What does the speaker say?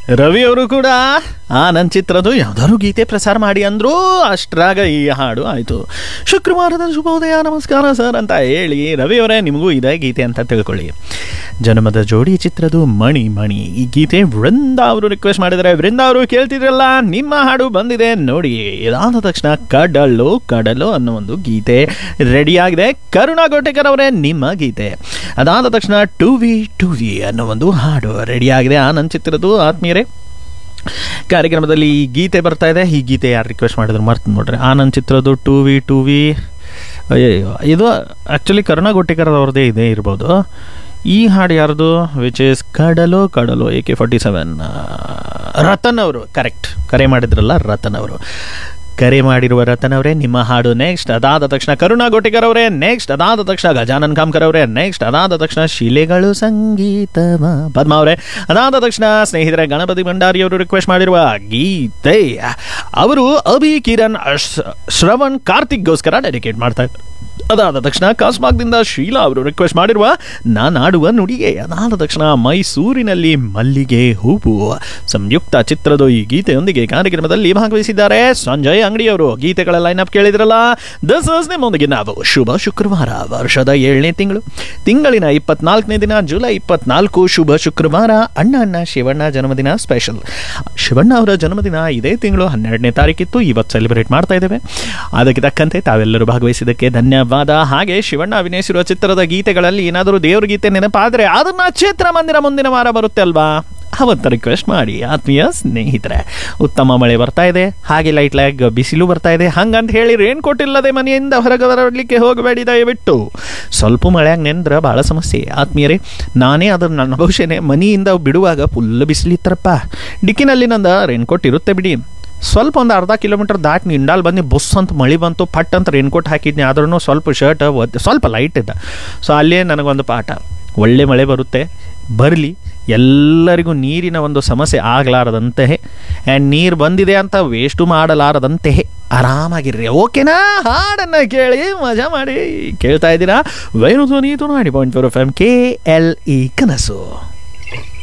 ರವಿ ಅವರು ಕೂಡ ಆ ನನ್ನ ಚಿತ್ರದ್ದು ಯಾವ್ದಾದ್ರು ಗೀತೆ ಪ್ರಸಾರ ಮಾಡಿ ಅಂದ್ರು ಅಷ್ಟ್ರಾಗ ಈ ಹಾಡು ಆಯಿತು ಶುಕ್ರವಾರದ ಶುಭೋದಯ ನಮಸ್ಕಾರ ಸರ್ ಅಂತ ಹೇಳಿ ರವಿ ಅವರೇ ನಿಮಗೂ ಇದೇ ಗೀತೆ ಅಂತ ತಿಳ್ಕೊಳ್ಳಿ ಜನ್ಮದ ಜೋಡಿ ಚಿತ್ರದ್ದು ಮಣಿ ಮಣಿ ಈ ಗೀತೆ ವೃಂದ ಅವರು ರಿಕ್ವೆಸ್ಟ್ ಮಾಡಿದರೆ ವೃಂದ ಅವರು ಕೇಳ್ತಿದ್ರಲ್ಲ ನಿಮ್ಮ ಹಾಡು ಬಂದಿದೆ ನೋಡಿ ಇದಾದ ತಕ್ಷಣ ಕಡಲು ಕಡಲು ಅನ್ನೋ ಒಂದು ಗೀತೆ ರೆಡಿಯಾಗಿದೆ ಕರುಣಾ ಗೋಟೆಕರ್ ಅವರೇ ನಿಮ್ಮ ಗೀತೆ ಅದಾದ ತಕ್ಷಣ ಟು ವಿ ಟು ವಿ ಅನ್ನೋ ಒಂದು ಹಾಡು ರೆಡಿಯಾಗಿದೆ ಆ ನನ್ನ ಚಿತ್ರದ್ದು ಆತ್ಮೀಯರೇ ಕಾರ್ಯಕ್ರಮದಲ್ಲಿ ಈ ಗೀತೆ ಬರ್ತಾ ಇದೆ ಈ ಗೀತೆ ಯಾರು ರಿಕ್ವೆಸ್ಟ್ ಮಾಡಿದ್ರು ಮರ್ತು ನೋಡ್ರಿ ಆ ನನ್ನ ಚಿತ್ರದ್ದು ಟು ವಿ ಟು ವಿ ಅಯ್ಯಯ್ಯೋ ಇದು ಆ್ಯಕ್ಚುಲಿ ಕರುಣಾ ಗೋಟಿಕರ್ ಅವ್ರದ್ದೇ ಇದೆ ಇರ್ಬೋದು ಈ ಹಾಡು ಯಾರ್ದು ವಿಚ್ ಇಸ್ ಕಡಲು ಕಡಲು A K forty seven Ratan ಅವರು ಕರೆಕ್ಟ್ ಕರೆ ಮಾಡಿದ್ರಲ್ಲ ರತನ್ ಅವರು ಕರೆ ಮಾಡಿರುವ ರತನ್ ಅವರೇ ನಿಮ್ಮ ಹಾಡು ನೆಕ್ಸ್ಟ್ ಅದಾದ ತಕ್ಷಣ ಕರುಣಾ ಗೋಟಿಕರ್ ಅವರೇ ನೆಕ್ಸ್ಟ್ ಅದಾದ ತಕ್ಷಣ ಗಜಾನನ್ ಕಾಮ್ಕರ್ ಅವರೇ ನೆಕ್ಸ್ಟ್ ಅದಾದ ತಕ್ಷಣ ಶಿಲೆಗಳು ಸಂಗೀತವ ಪದ್ಮ ಅವರೇ ಅದಾದ ತಕ್ಷಣ ಸ್ನೇಹಿತರೆ ಗಣಪತಿ ಭಂಡಾರಿ ಅವರು ರಿಕ್ವೆಸ್ಟ್ ಮಾಡಿರುವ ಗೀತೆ ಅವರು ಅಭಿ ಕಿರಣ್ ಅಶ್- ಶ್ರವಣ್ ಕಾರ್ತಿಕ್ಗೋಸ್ಕರ ಡೆಡಿಕೇಟ್ ಮಾಡ್ತಾ ಇದ್ದಾರೆ ಅದಾದ ತಕ್ಷಣ ಕಾಸ್ಮಾಕ್ದಿಂದ ಶೀಲಾ ಅವರು ರಿಕ್ವೆಸ್ಟ್ ಮಾಡಿರುವ ನಾನಾಡುವ ನುಡಿಗೆ ಅದಾದ ತಕ್ಷಣ ಮೈಸೂರಿನಲ್ಲಿ ಮಲ್ಲಿಗೆ ಹೂವು ಸಂಯುಕ್ತ ಚಿತ್ರದ ಈ ಗೀತೆಯೊಂದಿಗೆ ಕಾರ್ಯಕ್ರಮದಲ್ಲಿ ಭಾಗವಹಿಸಿದ್ದಾರೆ ಸಂಜಯ್ ಅಂಗಡಿಯವರು ಗೀತೆಗಳ ಲೈನ್ ಅಪ್ ಕೇಳಿದ್ರಲ್ಲ ದಿಸ್ ಇಸ್ ನಿಮ್ಮೊಂದಿಗೆ ನಾವು ಶುಭ ಶುಕ್ರವಾರ ವರ್ಷದ ಏಳನೇ ತಿಂಗಳು ತಿಂಗಳಿನ ಇಪ್ಪತ್ನಾಲ್ಕನೇ ದಿನ ಜುಲೈ ಇಪ್ಪತ್ನಾಲ್ಕು ಶುಭ ಶುಕ್ರವಾರ ಅಣ್ಣ ಅಣ್ಣ ಶಿವಣ್ಣ ಜನ್ಮದಿನ ಸ್ಪೆಷಲ್ ಶಿವಣ್ಣ ಅವರ ಜನ್ಮದಿನ ಇದೇ ತಿಂಗಳು ಹನ್ನೆರಡನೇ ತಾರೀಕಿತ್ತು ಇವತ್ತು ಸೆಲೆಬ್ರೇಟ್ ಮಾಡ್ತಾ ಇದ್ದೇವೆ ಅದಕ್ಕೆ ತಕ್ಕಂತೆ ತಾವೆಲ್ಲರೂ ಭಾಗವಹಿಸಿದ್ದಕ್ಕೆ ಧನ್ಯವಾದ ಹಾಗೆ ಶಿವಣ್ಣ ಅಭಿನಯಿಸಿರುವ ಚಿತ್ರದ ಗೀತೆಗಳಲ್ಲಿ ಏನಾದರೂ ದೇವ್ರ ಗೀತೆ ನೆನಪಾದರೆ ಅದನ್ನ ಚಿತ್ರಮಂದಿರ ಮುಂದಿನ ವಾರ ಬರುತ್ತೆ ಅಲ್ವಾ ಅವತ್ತು ರಿಕ್ವೆಸ್ಟ್ ಮಾಡಿ ಆತ್ಮೀಯ ಸ್ನೇಹಿತರೆ ಉತ್ತಮ ಮಳೆ ಬರ್ತಾ ಇದೆ ಹಾಗೆ ಲೈಟ್ ಲ್ಯಾಗ್ ಬಿಸಿಲು ಬರ್ತಾ ಇದೆ ಹಂಗಂತ ಹೇಳಿ ರೇನ್ ಕೋಟ್ ಇಲ್ಲದೆ ಮನೆಯಿಂದ ಹೊರಗೆ ಬರಲಿಕ್ಕೆ ಹೋಗಬೇಡಿ ದಯವಿಟ್ಟು ಸ್ವಲ್ಪ ಮಳೆಯಾಗ ನೆಂದ್ರೆ ಭಾಳ ಸಮಸ್ಯೆ ಆತ್ಮೀಯರೇ ನಾನೇ ಅದನ್ನು ನನ್ನ ಭವಿಷ್ಯನೇ ಮನೆಯಿಂದ ಬಿಡುವಾಗ ಫುಲ್ ಬಿಸಿಲಿತ್ತರಪ್ಪ ಡಿಕ್ಕಿನಲ್ಲಿ ನಂದ ರೇನ್ ಕೋಟ್ ಇರುತ್ತೆ ಬಿಡಿ ಸ್ವಲ್ಪ ಒಂದು ಅರ್ಧ ಕಿಲೋಮೀಟರ್ ದಾಟಿ ನಿಂಡಾಲ್ ಬಂದು ಬಸ್ ಅಂತ ಮಳೆ ಬಂತು ಪಟ್ ಅಂತ ರೇನ್ಕೋಟ್ ಹಾಕಿದ್ನಿ ಆದ್ರೂ ಸ್ವಲ್ಪ ಶರ್ಟ್ ಸ್ವಲ್ಪ ಲೈಟ್ ಇದ್ದ ಸೊ ಅಲ್ಲೇ ನನಗೊಂದು ಪಾಠ ಒಳ್ಳೆ ಮಳೆ ಬರುತ್ತೆ ಬರಲಿ ಎಲ್ಲರಿಗೂ ನೀರಿನ ಒಂದು ಸಮಸ್ಯೆ ಆಗಲಾರದಂತೆ ಆ್ಯಂಡ್ ನೀರು ಬಂದಿದೆ ಅಂತ ವೇಸ್ಟು ಮಾಡಲಾರದಂತೆ ಆರಾಮಾಗಿರ್ರಿ ಓಕೆನಾ ಹಾಡನ್ನು ಕೇಳಿ ಮಜಾ ಮಾಡಿ ಕೇಳ್ತಾ ಇದ್ದೀರಾ ವೈನು ಧ್ವನಿ ಧ್ವನಿ point four F M K L E ಕನಸು